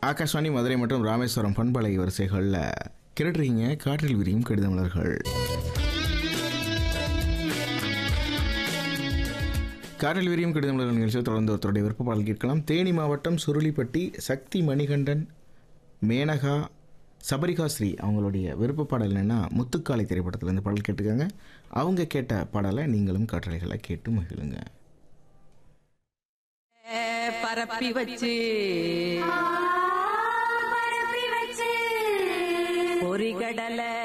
ஆகாஷ்வாணி மதுரை மற்றும் ராமேஸ்வரம் பண்பலை வரிசைகளில் கேட்டுருக்கீங்க காற்றில் விரியும் கடிதமலர்கள் காற்றில் விரியும் கடிதமலர்கள் நிகழ்ச்சியில் தொடர்ந்து ஒருத்தருடைய விருப்ப பாடல் கேட்கலாம் தேனி மாவட்டம் சுருளிப்பட்டி சக்தி மணிகண்டன் மேனகா சபரிகா ஸ்ரீ அவங்களுடைய விருப்ப பாடல் என்னென்னா முத்துக்காளி திரைப்படத்துலேருந்து பாடல் கேட்டுக்காங்க அவங்க கேட்ட பாடலை நீங்களும் காற்றலைகளை கேட்டு மகிழுங்க பரப்பி வச்சு பரப்பி வச்சு பொறிகடலை